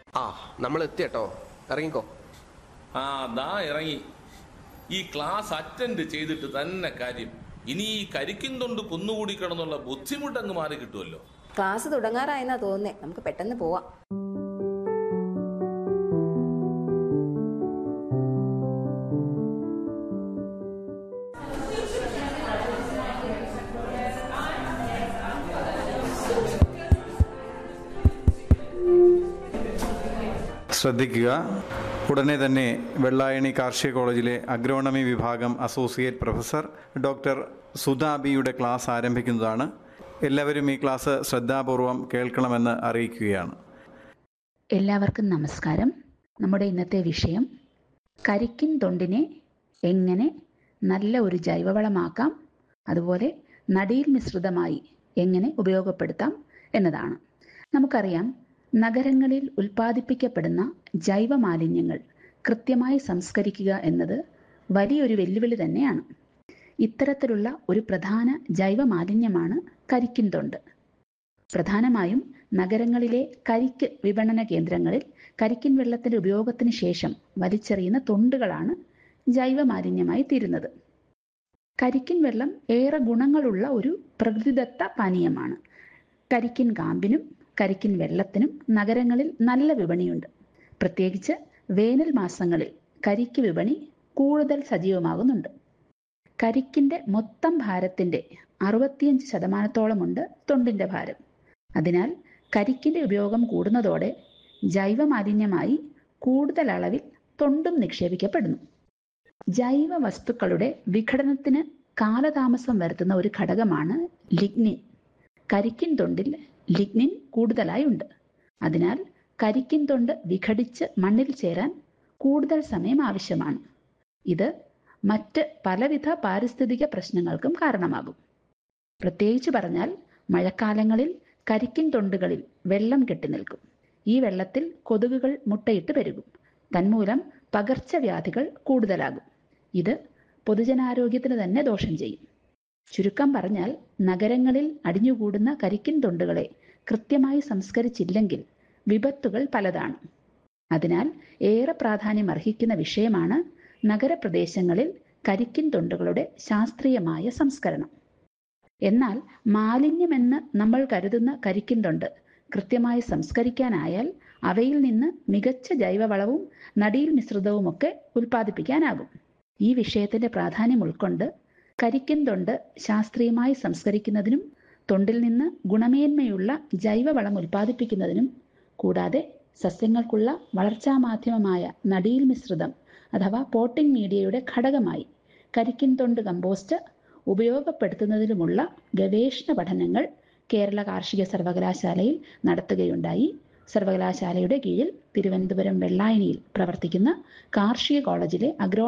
ആ നമ്മൾ എത്തിയട്ടോ ഇറങ്ങിക്കോ ആ ദാ ഇറങ്ങി ഈ ക്ലാസ് അറ്റൻഡ് ചെയ്തിട്ട് തന്നെ കാര്യം ഇനി ഈ കരിക്കും തൊണ്ട് കുന്നുകൂടി കിടന്നുള്ള ബുദ്ധിമുട്ടങ്ങ് മാറി കിട്ടുമല്ലോ ക്ലാസ് തുടങ്ങാറായെന്നാ തോന്നുന്നേ നമുക്ക് പെട്ടെന്ന് പോവാം ശ്രദ്ധിക്കുക ഉടനെ തന്നെ വെള്ളായണി കാർഷിക കോളേജിലെ അഗ്രോണമി വിഭാഗം അസോസിയേറ്റ് പ്രൊഫസർ ഡോക്ടർ സുധാബിയുടെ ക്ലാസ് ആരംഭിക്കുന്നതാണ് എല്ലാവരും ഈ ക്ലാസ് ശ്രദ്ധാപൂർവം കേൾക്കണമെന്ന് അറിയിക്കുകയാണ് എല്ലാവർക്കും നമസ്കാരം നമ്മുടെ ഇന്നത്തെ വിഷയം കരിക്കിൻ തൊണ്ടിനെ എങ്ങനെ നല്ല ഒരു ജൈവവളമാക്കാം അതുപോലെ നടീൽ മിശ്രിതമായി എങ്ങനെ ഉപയോഗപ്പെടുത്താം എന്നതാണ് നമുക്കറിയാം നഗരങ്ങളിൽ ഉൽപ്പാദിപ്പിക്കപ്പെടുന്ന ജൈവ മാലിന്യങ്ങൾ കൃത്യമായി സംസ്കരിക്കുക എന്നത് വലിയൊരു വെല്ലുവിളി തന്നെയാണ് ഇത്തരത്തിലുള്ള ഒരു പ്രധാന ജൈവ മാലിന്യമാണ് കരിക്കിൻ തൊണ്ട് പ്രധാനമായും നഗരങ്ങളിലെ കരിക്ക് വിപണന കേന്ദ്രങ്ങളിൽ കരിക്കിൻ വെള്ളത്തിന്റെ ഉപയോഗത്തിന് ശേഷം വലിച്ചെറിയുന്ന തൊണ്ടുകളാണ് ജൈവ മാലിന്യമായി തീരുന്നത് കരിക്കിൻ വെള്ളം ഏറെ ഗുണങ്ങളുള്ള ഒരു പ്രകൃതിദത്ത പാനീയമാണ് കരിക്കിൻ കാമ്പിനും കരിക്കിൻ വെള്ളത്തിനും നഗരങ്ങളിൽ നല്ല വിപണിയുണ്ട് പ്രത്യേകിച്ച് വേനൽ മാസങ്ങളിൽ കരിക്ക് വിപണി കൂടുതൽ സജീവമാകുന്നുണ്ട് കരിക്കിന്റെ മൊത്തം ഭാരത്തിന്റെ അറുപത്തിയഞ്ച് ശതമാനത്തോളമുണ്ട് തൊണ്ടിന്റെ ഭാരം അതിനാൽ കരിക്കിന്റെ ഉപയോഗം കൂടുന്നതോടെ ജൈവ മാലിന്യമായി കൂടുതൽ അളവിൽ തൊണ്ടും നിക്ഷേപിക്കപ്പെടുന്നു ജൈവ വസ്തുക്കളുടെ വിഘടനത്തിന് കാലതാമസം വരുത്തുന്ന ഒരു ഘടകമാണ് ലിഗ്നിൻ കരിക്കിൻ തൊണ്ടിൽ ലിഗ്നിൻ കൂടുതലായി ഉണ്ട് അതിനാൽ കരിക്കിൻ തൊണ്ട് വിഘടിച്ച് മണ്ണിൽ ചേരാൻ കൂടുതൽ സമയം ആവശ്യമാണ് ഇത് മറ്റ് പലവിധ പാരിസ്ഥിതിക പ്രശ്നങ്ങൾക്കും കാരണമാകും പ്രത്യേകിച്ച് പറഞ്ഞാൽ മഴക്കാലങ്ങളിൽ കരിക്കിൻ തൊണ്ടുകളിൽ വെള്ളം കെട്ടിനിൽക്കും ഈ വെള്ളത്തിൽ കൊതുകുകൾ മുട്ടയിട്ട് പെരുകും തന്മൂലം പകർച്ചവ്യാധികൾ കൂടുതലാകും ഇത് പൊതുജനാരോഗ്യത്തിന് തന്നെ ദോഷം ചെയ്യും ചുരുക്കം പറഞ്ഞാൽ നഗരങ്ങളിൽ അടിഞ്ഞുകൂടുന്ന കരിക്കിൻ തൊണ്ടുകളെ കൃത്യമായി സംസ്കരിച്ചില്ലെങ്കിൽ വിപത്തുകൾ പലതാണ് അതിനാൽ ഏറെ പ്രാധാന്യം അർഹിക്കുന്ന വിഷയമാണ് നഗരപ്രദേശങ്ങളിൽ കരിക്കിൻ തൊണ്ടുകളുടെ ശാസ്ത്രീയമായ സംസ്കരണം എന്നാൽ മാലിന്യമെന്ന് നമ്മൾ കരുതുന്ന കരിക്കിൻ തൊണ്ട് കൃത്യമായി സംസ്കരിക്കാനായാൽ അവയിൽ നിന്ന് മികച്ച ജൈവവളവും നടീൽ മിശ്രിതവുമൊക്കെ ഉൽപ്പാദിപ്പിക്കാനാകും ഈ വിഷയത്തിന്റെ പ്രാധാന്യം ഉൾക്കൊണ്ട് കരിക്കിൻ തൊണ്ട് ശാസ്ത്രീയമായി സംസ്കരിക്കുന്നതിനും തൊണ്ടിൽ നിന്ന് ഗുണമേന്മയുള്ള ജൈവവളം ഉൽപ്പാദിപ്പിക്കുന്നതിനും കൂടാതെ സസ്യങ്ങൾക്കുള്ള വളർച്ചാ മാധ്യമമായ നടീൽ മിശ്രിതം അഥവാ പോട്ടിംഗ് മീഡിയയുടെ ഘടകമായി കരിക്കിൻ തൊണ്ട് കമ്പോസ്റ്റ് ഉപയോഗപ്പെടുത്തുന്നതിനുമുള്ള ഗവേഷണ പഠനങ്ങൾ കേരള കാർഷിക സർവകലാശാലയിൽ നടത്തുകയുണ്ടായി സർവകലാശാലയുടെ കീഴിൽ തിരുവനന്തപുരം വെള്ളായണിയിൽ പ്രവർത്തിക്കുന്ന കാർഷിക കോളേജിലെ അഗ്രോ